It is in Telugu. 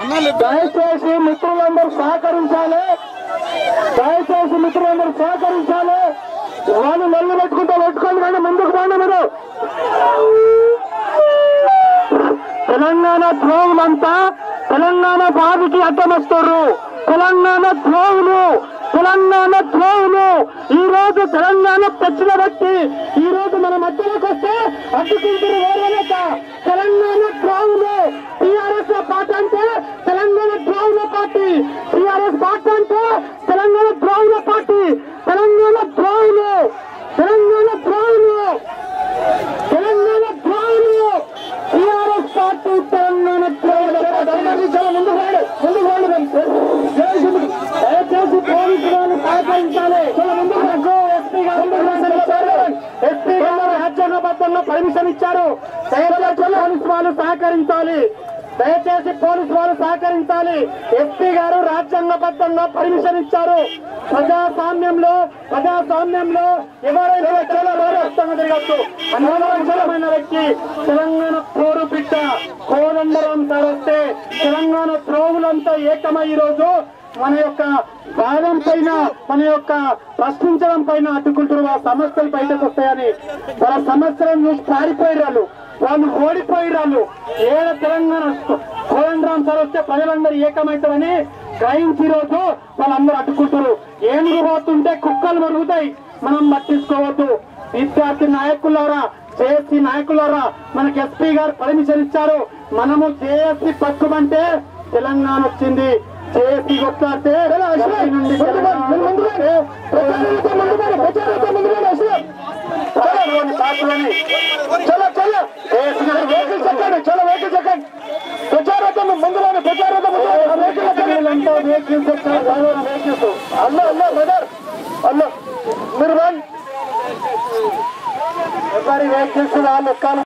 దయచేసి మిత్రులందరూ సహకరించాలి దయచేసి మిత్రులందరూ సహకరించాలి వాళ్ళు నెల్లు పెట్టుకుంటే పెట్టుకోండి కానీ ముందుకు పోండి మీరు తెలంగాణ ద్రోవులంతా తెలంగాణ బాధికి అడ్డమస్తారు తెలంగాణ ద్రోవులు తెలంగాణ ద్రోవులు ఈ రోజు తెలంగాణ తెచ్చిన వ్యక్తి ఈ రోజు మన మధ్యలోకి వస్తే అడ్డుకుంటున్న వేరేలేక తెలంగాణ ద్రోవులు టీఆర్ఎస్ పార్టీ అంటే తెలంగాణ ద్రోవుల పార్టీ టీఆర్ఎస్ పార్టీ అంటే తెలంగాణ ద్రోవుల పార్టీ తెలంగాణ ద్రోవులు తెలంగాణ ద్రోవులు తెలంగాణ ద్రోవులు టీఆర్ఎస్ పార్టీ తెలంగాణ ద్రోవులు చాలా ముందుకు రండి ముందుకు రండి దయచేసి పోలీసులను సహకరించాలి చాలా ముందుకు రండి. ఎస్పీ గారు పర్మిషన్ ఇచ్చారు ఎస్పీ గారు రాజ్యాంగబద్ధంగా పర్మిషన్ ఇచ్చారు దయచేసి పోలీసు వాళ్ళు సహకరించాలి దయచేసి పోలీసు వాళ్ళు సహకరించాలి ఎస్పీ గారు రాజ్యాంగబద్ధంగా పర్మిషన్ ఇచ్చారు ప్రజాస్వామ్యంలో ప్రజాస్వామ్యంలో ఎవరైనా చాలా గౌరవంగా తిరగచ్చు అనుభవమైన వ్యక్తి తెలంగాణ పోరు బిడ్డ కోదండరాం సార్ వస్తే తెలంగాణ త్రోవులంతా ఏకమై ఈ రోజు మన యొక్క భాగం పైన మన యొక్క ప్రశ్నించడం పైన అడ్డుకుంటున్న ఆ సమస్యలు బయటకు వస్తాయని వాళ్ళ సమస్యలను చూసి పారిపోయారు వాళ్ళు వాళ్ళు ఓడిపోయారు వాళ్ళు ఏడ తెలంగాణ కోదండరాం సార్ వస్తే ప్రజలందరూ ఏకమవుతారని గ్రహించి ఈ రోజు వాళ్ళందరూ అడ్డుకుంటారు ఏనుగు పోతుంటే కుక్కలు మరుగుతాయి మనం పట్టించుకోవద్దు విద్యార్థి నాయకులారా జేఏసీ నాయకులారా మనకి ఎస్పీ గారు పర్మిషన్ ఇచ్చారు మనము జేఏసీ పట్టుమంటే తెలంగాణ వచ్చింది జేఏసీ కొట్లాడితే ఎస్పీ నుండి తెలంగాణ వస్తే పార్టీలని చలో చలో జేఏసీ గారు వెహికల్ చెక్కండి చలో వెహికల్ చెక్కండి ప్రచారతం ముందులోనే ప్రచారతం vehicle vehicles vehicles hello hello brother అల్లో మీరు రండి ఎవరి వెహికల్స్ వాళ్ళు ఎక్కాలి